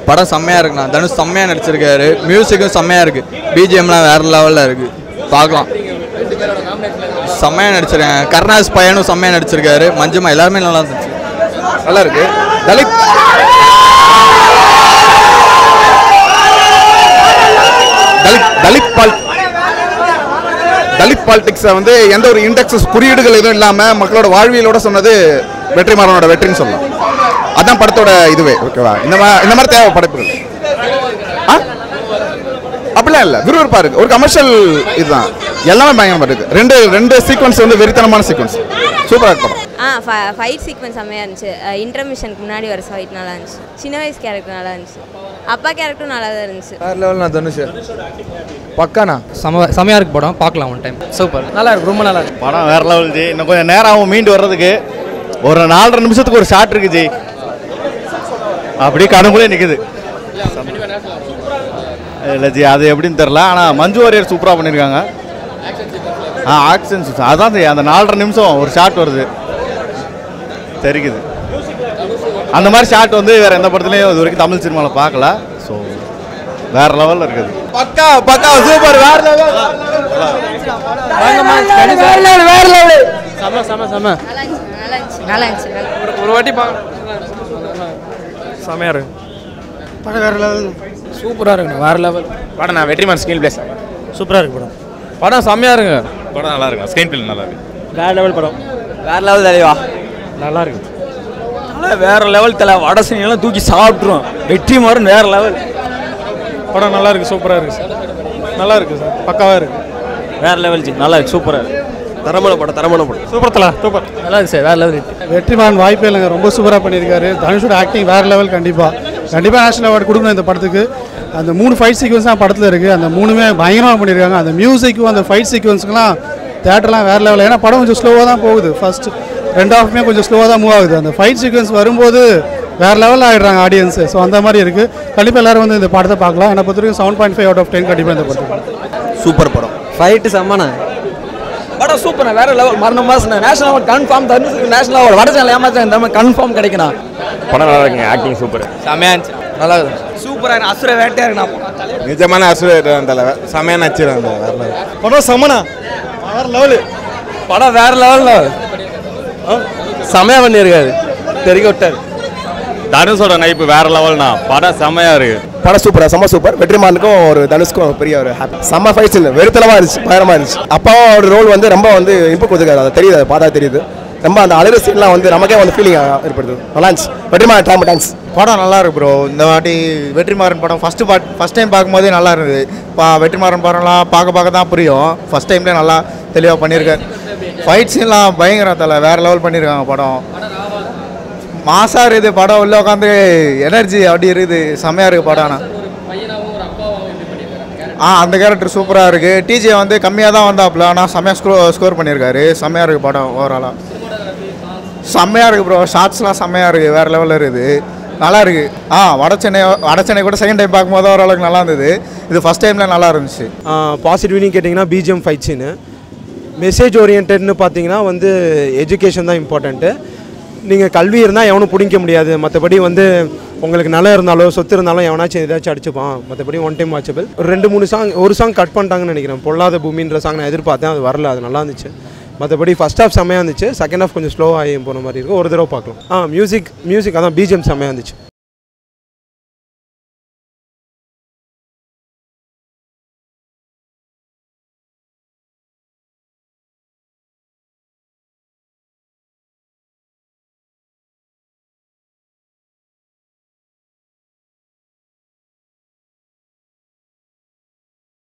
படம் செம்மையாக இருக்குண்ணா தனுஷ் செம்மையாக நடிச்சிருக்காரு மியூசிக்கும் செம்மையாக இருக்குது பிஜிஎம்லாம் வேறு லெவலில் இருக்குது பார்க்கலாம் செம்மையாக நடிச்சிருக்காங்க கருணாஸ் பையனும் செம்மையாக நடிச்சிருக்காரு மஞ்சுமா எல்லாருமே நல்லா இருந்துச்சு நல்லா இருக்கு தலித் தலித் தலித் பால் தலித் பாலிடிக்ஸை வந்து எந்த ஒரு இண்டெக்ஸஸ் குறியீடுகள் எதுவும் இல்லாமல் மக்களோட வாழ்வியலோட சொன்னது வெற்றிமாறனோட வெற்றின்னு சொல்லலாம் அதான் படத்தோட இதுவே ஓகேவா இந்த மாதிரி இந்த மாதிரி தேவை படைப்புகள் ஆ அப்படிலாம் இல்லை விறுவிறுப்பாக இருக்கு ஒரு கமர்ஷியல் இதுதான் எல்லாமே பயங்கரமாக இருக்கு ரெண்டு ரெண்டு சீக்வன்ஸ் வந்து வெறித்தனமான சீக்வன்ஸ் சூப்பராக இருக்கு படம் ஆ ஃபைட் சீக்வன்ஸ் செம்மையாக இருந்துச்சு இன்டர்மிஷனுக்கு முன்னாடி வர ஃபைட் நல்லா இருந்துச்சு சின்ன வயசு கேரக்டர் நல்லா இருந்துச்சு அப்பா கேரக்டரும் நல்லா தான் இருந்துச்சு வேறு லெவல் நான் தனுஷ் பக்காண்ணா செம செமையாக இருக்கு படம் பார்க்கலாம் ஒன் டைம் சூப்பர் நல்லா இருக்கு ரொம்ப நல்லா இருக்கு படம் வேற லெவல் ஜி இன்னும் கொஞ்சம் நேரம் ஆகும் மீண்டு வர்றதுக்கு ஒரு நாலரை நிமிஷத்துக்கு ஒரு ஷாட் இருக்கு ஜி அப்படியே கணக்குள்ளே நிற்குது இல்லை ஜி அது எப்படின்னு தெரில ஆனால் மஞ்சு வாரியர் சூப்பராக பண்ணியிருக்காங்க ஆ ஆக்ஷன் அதான் ஜி அந்த நாலரை நிமிஷம் ஒரு ஷாட் வருது தெரிக்குது அந்த மாதிரி ஷாட் வந்து வேற எந்த படத்துலையும் இது வரைக்கும் தமிழ் சினிமாவில் பார்க்கல ஸோ வேற லெவலில் இருக்குது பக்கா பக்கா சூப்பர் வேற லெவல் வேற லெவல் செம செம செம நல்லா இருந்துச்சு நல்லா இருந்துச்சு நல்லா இருந்துச்சு நல்லா ஒரு வாட்டி பார்க்க செமையாக இருக்கு படம் வேற லெவல் சூப்பராக இருக்குண்ணா வேற லெவல் படம் நான் வெற்றிமான் ஸ்கிரீன் பிளேஸ் சூப்பராக இருக்கு படம் படம் செம்மையாக இருக்குங்க படம் நல்லா இருக்கும் ஸ்கிரீன் பிளே நல்லா இருக்கு வேற லெவல் படம் வேறு லெவல் தலைவா நல்லா இருக்கு வேறு லெவல் தலை வட சீனியெல்லாம் தூக்கி சாப்பிட்ருவோம் வெற்றி மாறும் வேறு லெவல் படம் நல்லா இருக்கு சூப்பராக இருக்கு சார் நல்லா இருக்கு சார் பக்காவாக இருக்கு வேறு லெவல் ஜி நல்லா இருக்கு சூப்பராக இருக்கு தரமான படம் தரமான படம் சூப்பர் தலா சூப்பர் நல்லா இருக்கு சார் வேற லெவல் வெற்றிமாறன் வாய்ப்பே இல்லைங்க ரொம்ப சூப்பராக பண்ணியிருக்காரு தனுஷோட ஆக்டிங் வேறு லெவல் கண்டிப்பாக கண்டிப்பாக நேஷனல் அவார்டு கொடுக்கணும் இந்த படத்துக்கு அந்த மூணு ஃபைட் சீக்வன்ஸ் தான் படத்தில் இருக்குது அந்த மூணுமே பயங்கரமாக பண்ணியிருக்காங்க அந்த மியூசிக்கும் அந்த ஃபைட் சீக்வன்ஸுக்குலாம் தேட்டர்லாம் வேறு லெவல் ஏன்னா படம் கொஞ்சம் ஸ்லோவாக தான் போகுது ஃபர்ஸ்ட் ரெண்டு ஹாஃப்மே கொஞ்சம் ஸ்லோவாக தான் மூவ் ஆகுது அந்த ஃபைட் சீக்வன்ஸ் வரும்போது வேறு லெவலில் ஆகிடுறாங்க ஆடியன்ஸு ஸோ அந்த மாதிரி இருக்குது கண்டிப்பாக எல்லாரும் வந்து இந்த படத்தை பார்க்கலாம் என்னை பொறுத்த வரைக்கும் seven point five out of ten கண்டிப்பாக இந்த படத்துக்கு சூப்பர் படம் ஃபைட்டு செம்மண்ணா படம் சூப்பர் வேற லெவல் மரண மாசம் நேஷனல் அவார்டு கன்ஃபார்ம் தனுஷுக்கு நேஷனல் அவார்டு வட சேனல் ஏமாத்த இந்த மாதிரி கன்ஃபார்ம் கிடைக்கணும் படம் நல்லா இருக்குங்க ஆக்டிங் சூப்பர் செமையா இருந்துச்சு நல்லா இருக்கு சூப்பராக அசுர வேட்டையா இருக்கு நிஜமான அசுரன் தலைவர் செமையான நச்சிருக்காங்க வேற level. படம் செம்மண்ணா வேற லெவலு படம் வேற லெவலில் செமையாக பண்ணியிருக்காரு தெரிக்க விட்டார் தனுஷோட நைப்பு வேற லெவல்னா படம் செம்மையா இருக்கு படம் சூப்பரா செம்ம சூப்பர் வெற்றிமாறனுக்கும் ஒரு தனுஷ்க்கும் பெரிய ஒரு happy. செம்ம ஃபைட் சீன் வெறுத்தனமா இருந்துச்சு பயங்கரமா இருந்துச்சு அப்பாவோட ரோல் வந்து ரொம்ப வந்து இன்பு கொடுத்துருக்காரு அது தெரியுது அதை பார்த்தா தெரியுது ரொம்ப அந்த அழுகிற சீன்லாம் வந்து நமக்கே வந்து ஃபீலிங் ஏற்படுது நல்லா இருந்துச்சு வெற்றிமாறன் டாம் டான்ஸ் படம் நல்லா இருக்கு ப்ரோ இந்த வாட்டி வெற்றிமாறன் படம் ஃபஸ்ட்டு பார்ட் ஃபஸ்ட் டைம் பார்க்கும்போதே நல்லா இருந்தது பா வெற்றிமாறன் படம்லாம் பார்க்க பார்க்க தான் புரியும் ஃபஸ்ட் டைம்லேயே நல்லா தெளிவாக பண்ணியிருக்காரு ஃபைட் சீன்லாம் பயங்கரம் தலை வேறு லெவல் பண்ணியிருக்காங்க படம் மாசா இருக்குது படம் உள்ள உட்காந்து எனர்ஜி அப்படி இருக்குது செம்மையாக இருக்குது படம் ஆனால் ஆ அந்த கேரக்டர் சூப்பராக இருக்குது டிஜே வந்து கம்மியாக தான் வந்தாப்புல ஆனால் செம்மையாக ஸ்கோ ஸ்கோர் பண்ணியிருக்காரு செம்மையாக இருக்குது படம் ஓவராலாக செம்மையாக இருக்குது ப்ரோ ஷார்ட்ஸ்லாம் செம்மையாக இருக்குது வேறு லெவலில் இருக்குது நல்லா இருக்குது ஆ வட சென்னை வட சென்னை கூட செகண்ட் டைம் பார்க்கும்போது ஓரளவுக்கு நல்லா இருந்தது இது ஃபஸ்ட் டைமில் நல்லா இருந்துச்சு பாசிட்டிவ்னு கேட்டிங்கன்னா பிஜிஎம் ஃபைட் சீனு மெசேஜ் ஓரியன்டட்னு பார்த்தீங்கன்னா வந்து எஜுகேஷன் தான் இம்பார்ட்டண்ட்டு நீங்கள் கல்வி இருந்தால் எவனும் பிடிக்க முடியாது மற்றபடி வந்து உங்களுக்கு நிலம் இருந்தாலோ சொத்து இருந்தாலும் எவனாச்சும் ஏதாச்சும் அடிச்சுப்பான் மற்றபடி ஒன் டைம் வாட்சபிள் ஒரு ரெண்டு மூணு சாங் ஒரு சாங் கட் பண்ணிட்டாங்கன்னு நினைக்கிறேன் பொல்லாத பூமின்ற சாங் நான் எதிர்பார்த்தேன் அது வரல அது நல்லா இருந்துச்சு மற்றபடி ஃபஸ்ட் ஹாஃப் செம்மையாக இருந்துச்சு செகண்ட் ஹாஃப் கொஞ்சம் ஸ்லோவாக ஆகி போன மாதிரி இருக்கும் ஒரு தடவை பார்க்கலாம் ஆ மியூசிக் மியூசிக் அதான் பிஜிஎம் செம்மையாக இருந்துச்சு